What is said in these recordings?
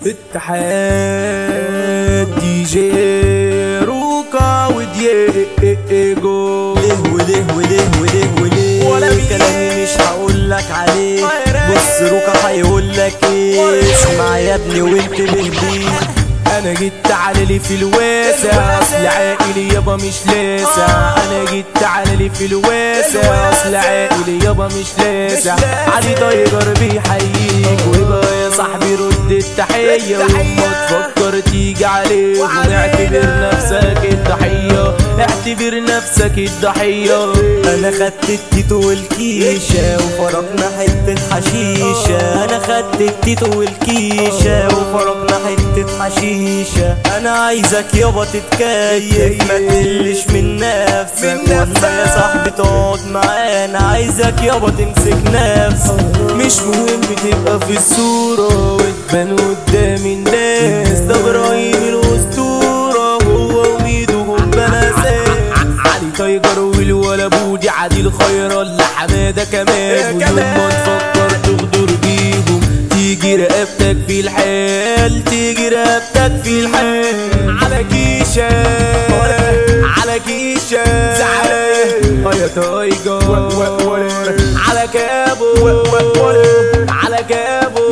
اتحاد دي جي روكا ودييجو ليه وليه وليه وليه وليه ولا مين. كلامي مش هقولك عليه غيرك. بص روكا هيقولك ايه اسمع يا ابني وانتبه ليه انا جيت على لي في الواسع اصل عائلي يابا مش لاسع انا جيت على لي في الواسع اصل عائلي يابا مش لاسع علي تايجر بيحييك ويبقى يا صاحبي رد التحية وما تفكر تيجي عليه ونعتبر نفسك الضحية اعتبر نفسك الضحية انا خدت التيتو والكيشة وفرقنا حتة حشيشة انا خدت التيتو والكيشة وفرقنا حتة حشيشة انا عايزك يابا تتكيف ما تقلش من نفسك وانا يا صاحبي تقعد معانا عايزك يابا تمسك نفسك مش مهم تبقى في الصورة وتبان قدام الناس ده ابراهيم الاسطورة هو وميدو هم ناساس علي تايجر والولا بودي عادل خيرا حمادة كمان ويوم ما تفكر تغدر بيهم تيجي رقبتك في الحال تيجي رقبتك في الحال على كيشة على كيشة زعلان يا تايجر على كابو على كابو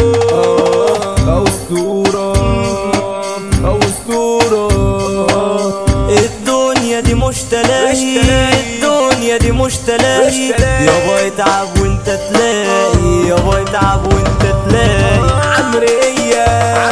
أسطورة أسطورة الدنيا دي مش تلاقي الدنيا دي مش تلاقي مش تلاقي. يابا اتعب وانت تلاقي يابا اتعب وانت تلاقي عمرية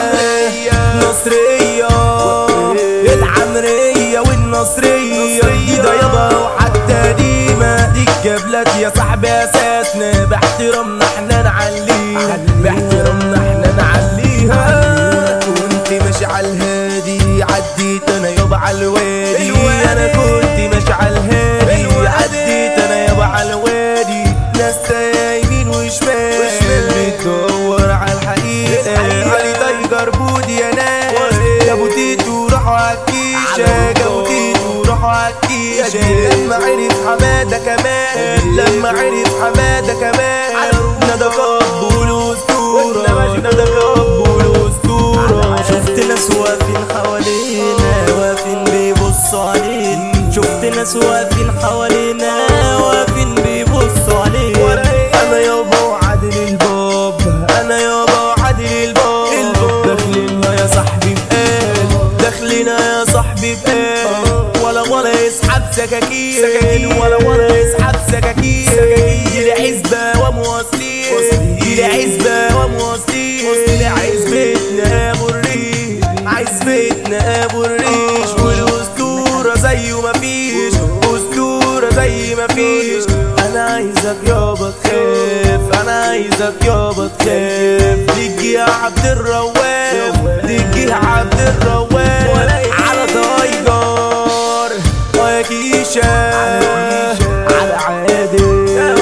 نصرية العمرية والنصرية دي ده يابا وحتى ديما دي جابلك يا صاحبي اساسنا باحترامنا احنا نعليها باحترامنا احنا نعليها كنت ماشي على الهادي عديت انا يابا على الوادي انا كنت ماشي على الهادي عديت انا يابا على الوادي ناس يمين وشمال بتدور على الحقيقة علي تايجر بودي يا ناس جابوا تيتو راحوا عالكيشة جابوا تيتو راحوا عالكيشة لما عرف حمادة كمان لما عرف حمادة كمان ندى قبول أسطورة ندى قبول أسطورة شفت ناس واقفين حوالينا واقفين بيبصوا علينا شفت ناس واقفين حوالينا واقفين بيبصوا علينا انا يابا وعادل الباب انا يابا وعادل الباب داخلينها يا صاحبي بقال داخلينا يا صاحبي بقال ولا ولا يسحب سكاكين ولا ولا يسحب سكاكين دي العزبة ومواصلين دي العزبة ومواصلين دي عزبتنا ابو الريش عزبتنا ابو الريش والاسطورة زيه مفيش اسطورة زي مفيش انا عايزك يابا تخاف انا عايزك يابا تخاف تيجي يا عبد الرواف تيجي يا عبد الرواف على تايجر ويا كيشة على عادل يا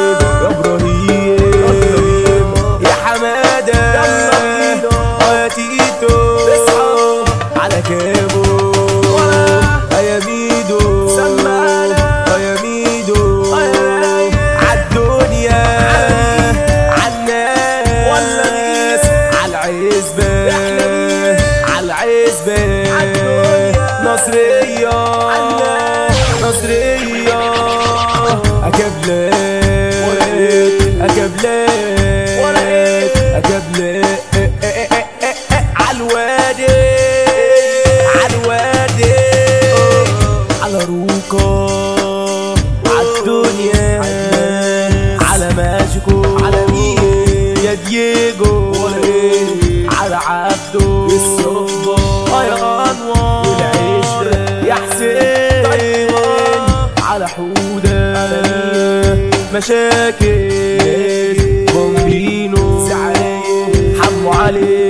ابراهيم يا حمادة ويا تيتو على كابو يا ميدو يا ميدو عالدنيا عالناس عالعزبة عالعزبة نصرية نصرية أكبلات أكبلات أكبلات عالوادي عالوادي على روكا عالدنيا على ماجيكو على مين يا دييجو على عبدو الصبا يا انور والعشرة يا حسين على حودة مشاكل بومبينو حمو علي